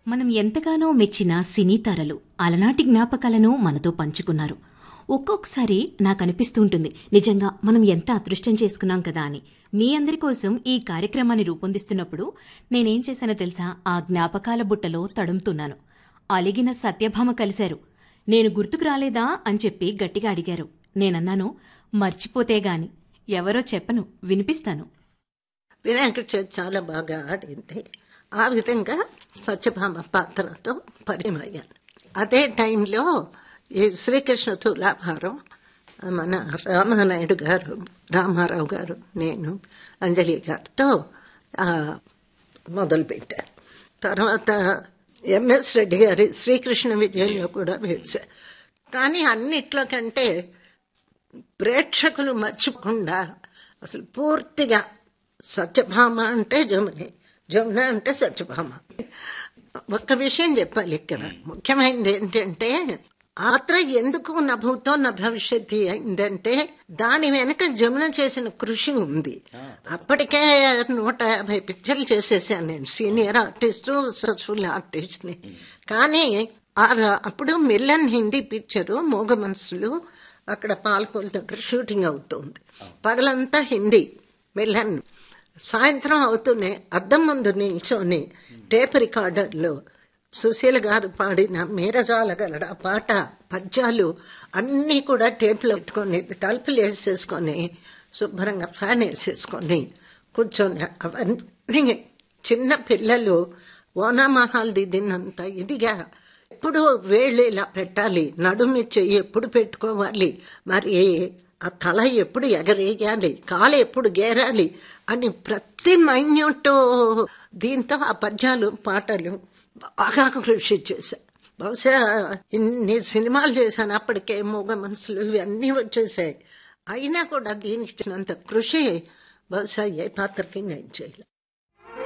మనం ఎంతగానో మెచ్చిన సినీ తారలు అలనాటి జ్ఞాపకాలను మనతో పంచుకున్నారు ఒక్కొక్కసారి నాకు అనిపిస్తూ ఉంటుంది నిజంగా మనం ఎంత అదృష్టం చేసుకున్నాం కదా అని మీ అందరి కోసం ఈ కార్యక్రమాన్ని రూపొందిస్తున్నప్పుడు నేనేం చేశానో తెలుసా ఆ జ్ఞాపకాల బుట్టలో తడుముతున్నాను అలిగిన సత్యభామ కలిశారు నేను గుర్తుకు రాలేదా అని చెప్పి గట్టిగా అడిగారు నేనన్నాను మర్చిపోతే గాని ఎవరో చెప్పను వినిపిస్తాను వినాయక చవితి చాలా బాగా ఆడింది ఆ విధంగా సత్యభామ పాత్రతో పరిమయ్యాను అదే టైంలో ఈ శ్రీకృష్ణ తులాభారం మన రామానాయుడు గారు రామారావు గారు నేను అంజలి గారితో ఆ, మొదలుపెట్టారు తర్వాత ఎంఎస్ రెడ్డి గారి శ్రీకృష్ణ విజయంలో కూడా వేశారు కానీ అన్నిట్లో కంటే ప్రేక్షకులు మర్చిపోకుండా అసలు పూర్తిగా సత్యభామ అంటే జముని జమున అంటే సత్యభామ ఒక్క విషయం చెప్పాలి ఇక్కడ ముఖ్యమైనది ఏంటంటే ఆత్ర ఎందుకు నభూతో నా భవిష్యత్తు అయిందంటే దాని వెనక జమున చేసిన కృషి ఉంది అప్పటికే నూట యాభై పిక్చర్లు చేసేసాను నేను సీనియర్ ఆర్టిస్టు సక్సెస్ఫుల్ ఆర్టిస్ట్ని కానీ ఆ- అప్పుడు మిల్లన్ హిందీ పిక్చరు మూగ మనసులు అక్కడ పాలకోల దగ్గర షూటింగ్ అవుతుంది పగలంతా హిందీ మిల్లన్ సాయంత్రం అవుతూనే అద్దం ముందు నిల్చొని టేప్ రికార్డర్లో సుశీల గారు పాడిన మీరజాలగలడ పాట పద్యాలు అన్నీ కూడా టేప్లో పెట్టుకొని తలుపులు వేసేసుకొని శుభ్రంగా ఫ్యాన్ వేసేసుకొని కూర్చొని అవన్నీ చిన్న పిల్లలు ఓనామహాల్ దిద్దినంత ఇదిగా ఎప్పుడు వేళ్ళు ఇలా పెట్టాలి నడుమి చెయ్యి ఎప్పుడు పెట్టుకోవాలి మరి ఆ తల ఎప్పుడు ఎగరేయాలి కాలు ఎప్పుడు గేరాలి అని ప్రతి మైన్యూట్ దీంతో ఆ పద్యాలు పాటలు బాగా కృషి చేశా బహుశా ఇన్ని సినిమాలు చేశాను అప్పటికే మూగ మనసులు ఇవన్నీ వచ్చేసాయి అయినా కూడా దీనికి ఇచ్చినంత కృషి బహుశా ఏ పాత్రకి నేను చేయలే